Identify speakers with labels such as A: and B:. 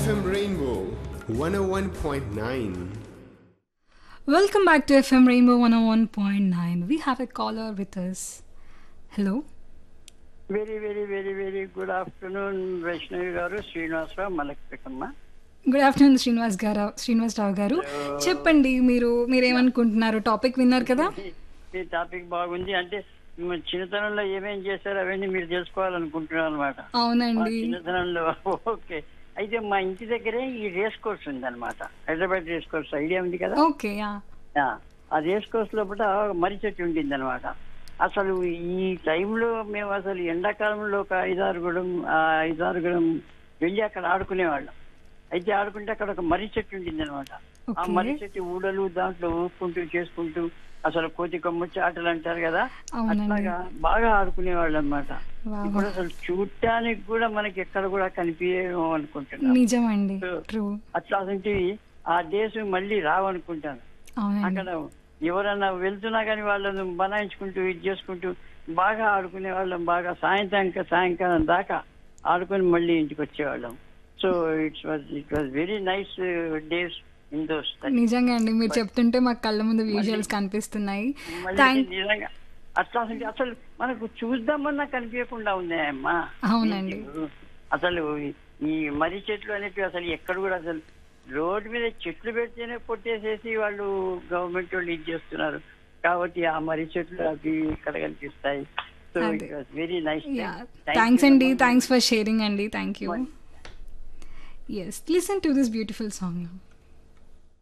A: FM Rainbow 101.9.
B: Welcome back to FM Rainbow 101.9. We have a caller with us. Hello.
C: Very very very very good afternoon Vaishnavi garu Srinivasarao మలక్పేటమ్మ
B: good afternoon Srinivas garu Srinivas రావు గారు చెప్పండి మీరు మీరేమనుకుంటున్నారు topic విన్నారు కదా
C: ఈ టాపిక్ బాగుంది అంటే మీ చిన్నతనంలో ఏమేం చేశారో అవన్నీ మీరు తెలుసుకోవాలనుకుంటున్నాను అనమాట
B: అవునండి
C: చిన్నతనంలో ఓకే అయితే మా ఇంటి దగ్గరే ఈ రేస్ కోర్స్ ఉంది అనమాట హైదరాబాద్ రేస్ కోర్స్ ఐడియా ఉంది కదా
B: ఓకే యా
C: ఆ, ఆ రేస్ కోర్స్ లోపల మర్రి చెట్టు ఉండింది అనమాట అసలు ఈ టైంలో మేము అసలు ఎండాకాలంలో ఒక ఐదారుగుడం ఆ ఐదారుగుడం వెళ్ళి అక్కడ ఆడుకునేవాళ్ళం అయితే ఆడుకుంటే అక్కడ ఒక మర్రి చెట్టు ఉండింది అనమాట ఆ
B: Okay.
C: మర్రి చెట్టు ఊడలు దాంట్లో ఊపుకుంటూ చేసుకుంటూ అసలు కోతి కొమ్మచ్చి ఆటలు అంటారు కదా
B: అవునండి.
C: అట్లాగా బాగా ఆడుకునేవాళ్ళు అనమాట
B: Wow.
C: ఇప్పుడు అసలు చూడటానికి కూడా మనకి ఎక్కడ కూడా కనిపించేమో అనుకుంటున్నాం
B: నిజమండి ట్రూ
C: అట్లాంటివి ఆ డేస్ మళ్ళీ రావనుకుంటాను
B: అవునండి
C: అక్కడ ఎవరన్నా వెళ్తున్నా కానీ వాళ్ళను బనాయించుకుంటూ ఇది చేసుకుంటూ బాగా ఆడుకునే వాళ్ళం బాగా సాయంత్రం సాయంకాలం దాకా ఆడుకొని మళ్ళీ ఇంటికి వచ్చేవాళ్ళం so it's was it was very nice days in those
B: నిజంగా అండి మీరు చెప్తుంటే మాకు కళ్ళ ముందు విజువల్స్ కనిపిస్తున్నాయి థ్యాంక్
C: నిజంగా అట్లా అసలు మనకు చూద్దామన్నా కనిపించకుండా ఉన్నాయమ్మా
B: అవునండి.
C: అసలు ఈ మర్రి చెట్లు అనేవి అసలు ఎక్కడ కూడా అసలు రోడ్డు మీద చెట్లు పెడితేనే కొట్టేసేసి వాళ్ళు గవర్నమెంట్ వాళ్ళు ఇది చేస్తున్నారు కాబట్టి ఆ మర్రి చెట్లు అవి ఇక్కడ కనిపిస్తాయి సో
B: అదే.
C: It was very nice
B: yeah thanks అండి థ్యాంక్స్ ఫర్ షేరింగ్ అండి thank you yes listen to this beautiful song